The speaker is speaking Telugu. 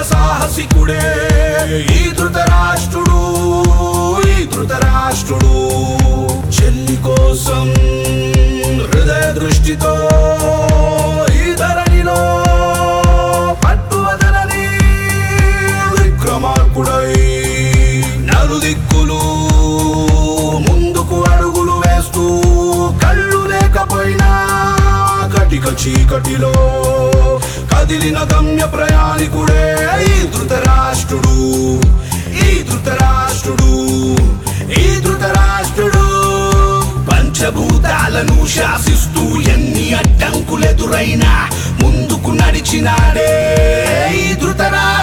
సాహసికుడే ఈ ధృతరాష్ట్రుడు ఈ ధృతరాష్ట్రుడు చెల్లి కోసం హృదయ దృష్టితో ఈ ధరణిలో పట్టువదలని విక్రమార్కుడై నలుదిక్కులు ముందుకు అడుగులు వేస్తూ కళ్ళు లేకపోయినా కటిక చీకటిలో కదిలిన గమ్య ప్రయాణికుడే ఈ ధృతరాష్ట్రుడు ఈ ధృతరాష్ట్రుడు ఈ ధృతరాష్ట్రుడు పంచభూతాలను శాసిస్తూ ఎన్ని అడ్డంకులెదురైనా ముందుకు నడిచినాడే ఈ ధృతరాష్ట్రుడు